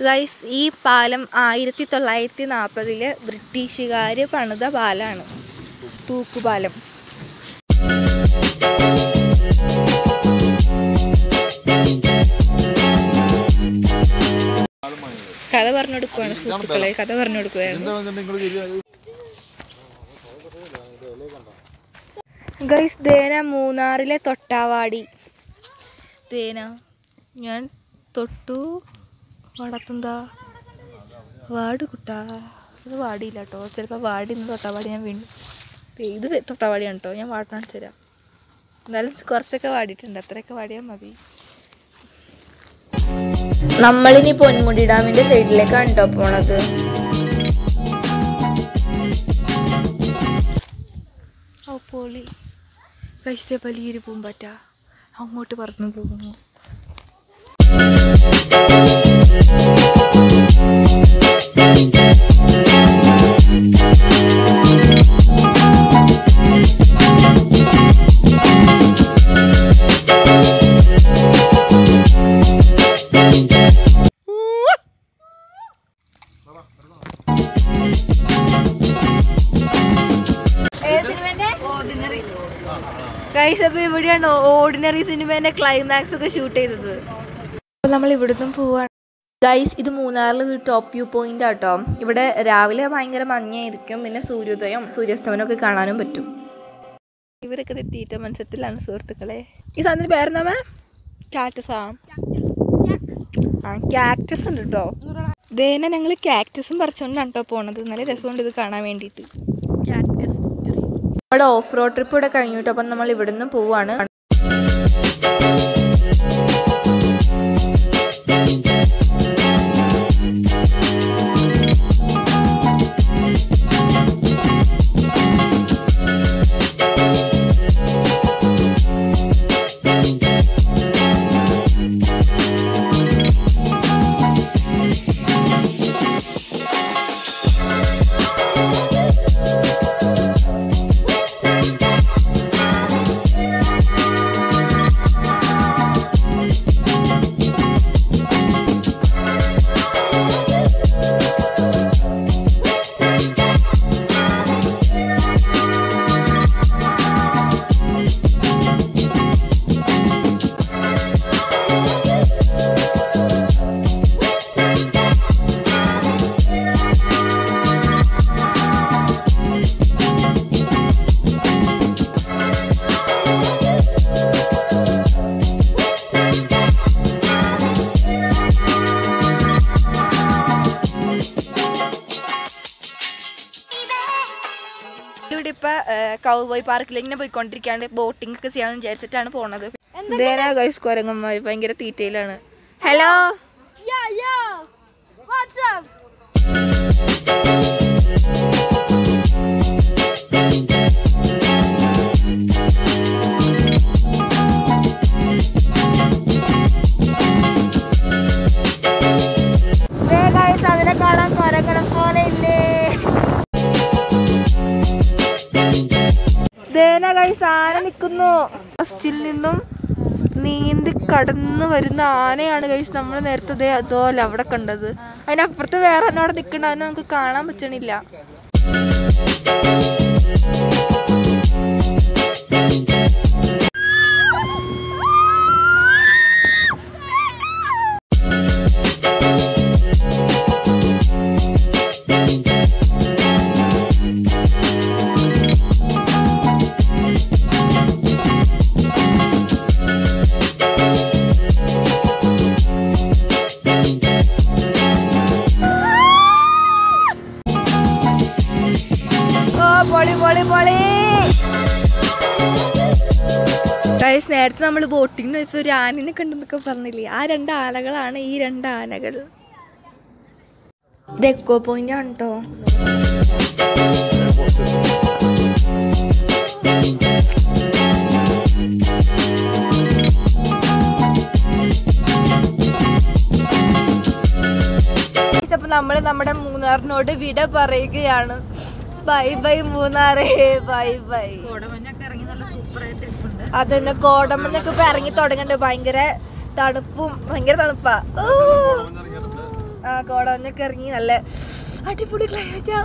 Guys ഈ പാലം ആയിരത്തി തൊള്ളായിരത്തി നാൽപ്പതില് ബ്രിട്ടീഷുകാർ പണിത പാലാണ് തൂക്കുപാലം കഥ പറഞ്ഞു കൊടുക്കുവാണ് സുഹൃത്തുക്കളെ കഥ പറഞ്ഞു കൊടുക്കുകയാണ് ഗൈസ് ദേന മൂന്നാറിലെ തൊട്ടാവാടി ദേന ഞാൻ തൊട്ടു വളർത്തുന്താ വാട് കുട്ടാ ഇത് വാടിയില്ല കേട്ടോ ചിലപ്പോൾ വാടി നിന്ന് തൊട്ടാവാടി ഞാൻ വീണ്ടും ദേ ഇത് തൊട്ടാവാടിയാണ് കേട്ടോ ഞാൻ വാട് കാണിച്ചു തരാം എന്നാലും കുറച്ചൊക്കെ വാടിയിട്ടുണ്ട് അത്രയൊക്കെ വാടിയാൽ മതി നമ്മളിനി പൊന്മുടി ഡാമിന്റെ സൈഡിലേക്കാണ് കേട്ടോ പോണത് ഓ പോളി കഴിച്ച വലിയൊരു പൂമ്പറ്റ അങ്ങോട്ട് പറന്നു പോകുന്നു ഗൈസ് അപ്പോൾ ഇവിടെയാണ് ഓർഡിനറി സിനിമേന്റെ ക്ലൈമാക്സ് ഒക്കെ ഷൂട്ട് ചെയ്തത് അപ്പോൾ നമ്മൾ ഇവിടുന്ന് പോവാണ് ഗൈസ് ഇത് മൂന്നാറിൽ ഒരു ടോപ്പ് വ്യൂ പോയിന്റ് ആട്ടോ ഇവിടെ രാവിലെ ഭയങ്കര മഞ്ഞായിരിക്കും പിന്നെ സൂര്യോദയം സൂര്യാസ്തമനം ഒക്കെ കാണാനും പറ്റും ഇവരൊക്കെ ദേ തീറ്റ മത്സരത്തിലാണ് സുഹൃത്തുക്കളെ ഈ സാധനത്തിന് പേരെന്താ മാം കാറ്റസാ ആ ക്യാക്ടസ് ഉണ്ട് കേട്ടോ ദേന ഞങ്ങൾ ക്യാക്ടസും പറിച്ചുകൊണ്ടാണ് കേട്ടോ പോണത് നല്ല രസമുണ്ട് ഇത് കാണാൻ വേണ്ടിയിട്ട് ക്യാക്ടസ് നമ്മുടെ ഓഫ് റോഡ് ട്രിപ്പ് ഇവിടെ കഴിഞ്ഞു കേട്ടോ അപ്പം നമ്മൾ ഇവിടുന്ന് പോവാണ് ഇവിടെ ഇപ്പൊ കൗബോയ് പാർക്കിൽ ഇങ്ങനെ പോയിക്കൊണ്ടിരിക്കാണ്ട് ബോട്ടിംഗ് ഒക്കെ ചെയ്യാന്ന് വിചാരിച്ചിട്ടാണ് പോണത് ദേനാ ഗൈസ് കൊരങ്ങന്മാര് ഭയങ്കര തീറ്റയിലാണ് hello Yeah, yeah. What's up? അതിനെ കാണാൻ കൊരങ്ങണം പോലെ ഇല്ലേ ദേന ഗൈസ് ആന നിൽക്കുന്നു ഫസ്റ്റിൽ നിന്നും നീന്തി കടന്നു വരുന്ന ആനയാണ് ഗൈസ് നമ്മൾ നേരത്തെ ദേ അതുപോലെ അവിടെ കണ്ടത് അതിനപ്പുറത്ത് വേറെ എന്നോട് നിൽക്കണ്ട അതിനെ നമുക്ക് കാണാൻ പറ്റണില്ല ഓ പൊളി പൊളി പൊളി ഗൈസ് നേരത്തെ നമ്മൾ ബോട്ടിങ്ങിന് വെച്ച ഒരു ആനിനെ കണ്ടെന്നൊക്കെ പറഞ്ഞില്ലേ ആ രണ്ട് ആനകളാണ് ഈ രണ്ട് ആനകൾ ഇത് എക്കോ പോയിന്റ് ആണ് കേട്ടോ അപ്പൊ നമ്മൾ നമ്മുടെ മൂന്നാറിനോട് വിട പറയുകയാണ് ബൈ ബൈ മൂന്നാറേ ബൈ ബൈ അതന്നെ കോടമഞ്ഞൊക്കെ ഇപ്പൊ ഇറങ്ങി തുടങ്ങണ്ട് ഭയങ്കര തണുപ്പും ഭയങ്കര തണുപ്പാ ഊ. ആ കോടമഞ്ഞൊക്കെ ഇറങ്ങി നല്ല അടിപൊളി ക്ലൈമറ്റാ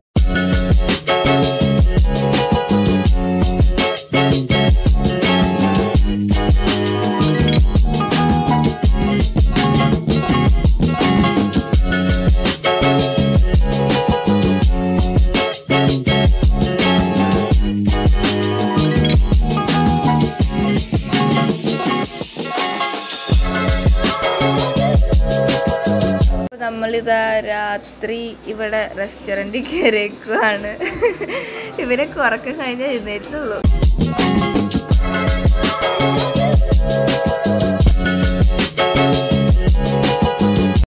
അപ്പൊ നമ്മളിതാ രാത്രി ഇവിടെ റെസ്റ്റോറൻറ്റിൽ കയറിയേക്കുവാണ് ഇവനെ കുറക്കം കഴിഞ്ഞാൽ എഴുന്നേറ്റുള്ളൂ